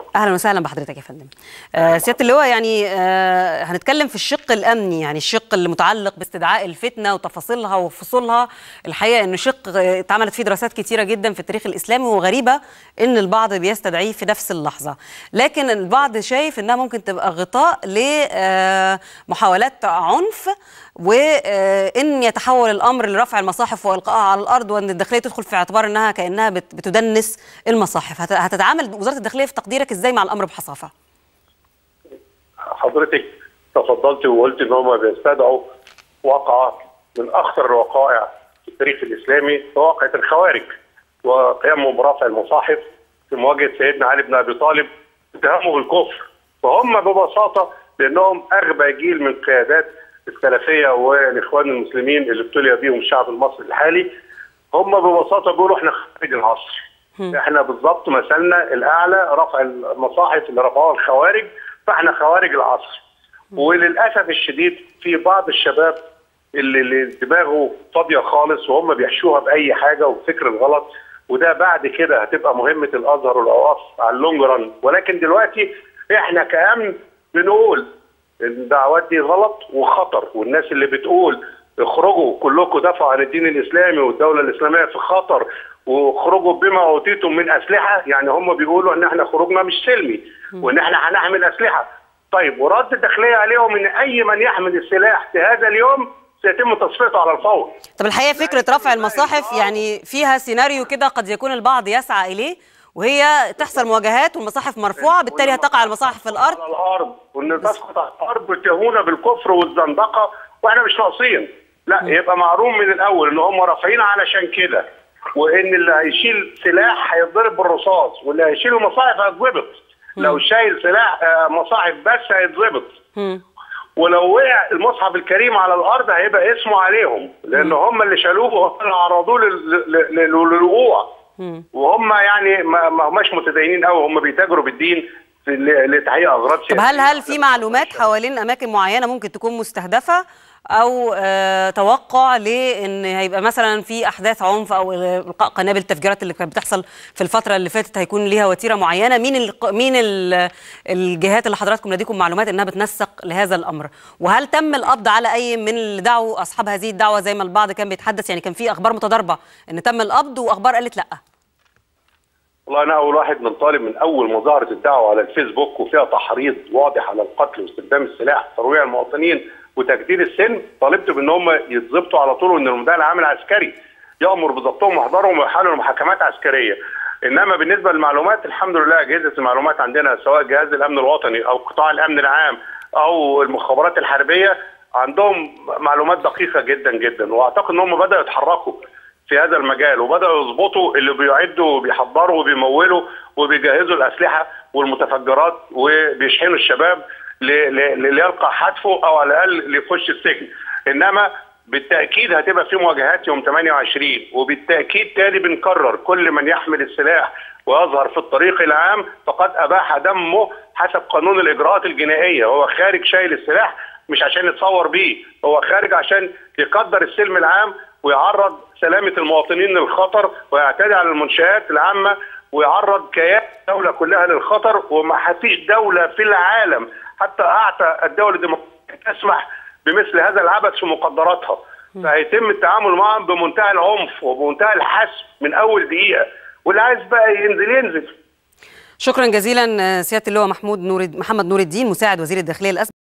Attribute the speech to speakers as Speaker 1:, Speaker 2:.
Speaker 1: اهلا وسهلا بحضرتك يا فندم آه سياده اللواء يعني آه هنتكلم في الشق الامني يعني الشق المتعلق باستدعاء الفتنه وتفاصيلها وفصولها الحقيقه انه شق آه، اتعملت فيه دراسات كتيره جدا في التاريخ الاسلامي وغريبه ان البعض بيستدعيه في نفس اللحظه لكن البعض شايف انها ممكن تبقى غطاء لمحاولات عنف وان يتحول الامر لرفع المصاحف والقائها على الارض وان الداخليه تدخل في اعتبار انها كانها بت- بتدنس المصاحف هت- هتتعامل وزاره الداخليه في تقديرك ازاي مع الامر بحصافه
Speaker 2: حضرتك تفضلت وقلت ان هم بيستدعوا واقعه من اخطر الوقائع في التاريخ الاسلامي واقعه الخوارج وقيامهم برفع المصاحف في مواجهه سيدنا علي بن ابي طالب اتهامه بالكفر فهم ببساطه لانهم اغبى جيل من قيادات السلفيه والاخوان المسلمين اللي ابتلي بيهم الشعب المصري الحالي هم ببساطه بيقولوا احنا خارج العصر احنا بالظبط مثلنا الاعلى رفع المصاحف اللي رفعوها الخوارج فاحنا خوارج العصر وللاسف الشديد في بعض الشباب اللي, اللي دماغه فاضيه خالص وهم بيحشوها باي حاجه وفكر الغلط وده بعد كده هتبقى مهمه الازهر والاوقاف على اللونج ران ولكن دلوقتي احنا كامن بنقول الدعوات دي غلط وخطر والناس اللي بتقول اخرجوا كلكم دافعوا عن الدين الاسلامي والدوله الاسلاميه في خطر واخرجوا بما اوتيتم من اسلحه يعني هم بيقولوا ان احنا خروجنا مش سلمي وان احنا هنحمل اسلحه طيب ورد الداخليه عليهم ان اي من يحمل السلاح في هذا اليوم سيتم تصفيته على الفور
Speaker 1: طب الحقيقه فكره رفع المصاحف يعني فيها سيناريو كده قد يكون البعض يسعى اليه وهي تحصل مواجهات والمصاحف مرفوعه بالتالي هتقع المصاحف في الارض
Speaker 2: على الارض وان تسقط على الارض ويتهمونا بالكفر والزندقه واحنا مش ناقصين لا يبقى معلوم من الاول ان هم رافعين علشان كده وان اللي هيشيل سلاح هيتضرب بالرصاص واللي هيشيل المصاحف هيتضبط لو شايل سلاح آه، مصاحف بس هيتضبط
Speaker 1: مم.
Speaker 2: ولو وقع المصحف الكريم على الارض هيبقى اسمه عليهم لان هم اللي شالوه وهم اللي عرضوه لل- لل- لل- للوقوع
Speaker 1: مم.
Speaker 2: وهم يعني ما ما هماش متدينين قوي هم بيتاجروا بالدين في- ل- لتحقيق اغراض
Speaker 1: طب هل هل في معلومات حوالين اماكن معينه ممكن تكون مستهدفه او آه توقع لان هيبقى مثلا في احداث عنف او القاء قنابل التفجيرات اللي كانت بتحصل في الفتره اللي فاتت هيكون ليها وتيره معينه مين ال مين ال الجهات اللي حضراتكم لديكم معلومات انها بتنسق لهذا الامر وهل تم القبض على اي من اللي دعوا اصحاب هذه الدعوه زي ما البعض كان بيتحدث يعني كان في اخبار متضاربه ان تم القبض واخبار قالت لا
Speaker 2: والله انا اول واحد من طالب من اول ما ظهرت الدعوه على الفيسبوك وفيها تحريض واضح على القتل واستخدام السلاح ترويع المواطنين وتجديد السن طالبت بان هم يتظبطوا على طول وان المدير العام العسكري يامر بضبطهم واحضارهم ويحالوا محاكمات عسكريه انما بالنسبه للمعلومات الحمد لله اجهزه المعلومات عندنا سواء جهاز الامن الوطني او قطاع الامن العام او المخابرات الحربيه عندهم معلومات دقيقه جدا جدا واعتقد ان هم بداوا يتحركوا في هذا المجال وبداوا يظبطوا اللي بيعدوا وبيحضروا وبيمولوا وبيجهزوا الاسلحه والمتفجرات وبيشحنوا الشباب ل- ل- ليلقى حتفه او على الاقل ليخش السجن انما بالتاكيد هتبقى في مواجهات يوم 28 وبالتاكيد تاني بنكرر كل من يحمل السلاح ويظهر في الطريق العام فقد اباح دمه حسب قانون الاجراءات الجنائيه هو خارج شايل السلاح مش عشان يتصور بيه هو خارج عشان يقدر السلم العام ويعرض سلامه المواطنين للخطر ويعتدي على المنشآت العامه ويعرض كيان الدوله كلها للخطر وما فيش دوله في العالم حتى اعتى الدول الديمقراطيه تسمح بمثل هذا العبث في مقدراتها فهيتم التعامل معهم بمنتهى العنف وبمنتهى الحسم من اول دقيقه واللي عايز بقى ينزل ينزل
Speaker 1: شكرا جزيلا آه، سياده اللواء محمود نور محمد نور الدين مساعد وزير الداخليه الاسبق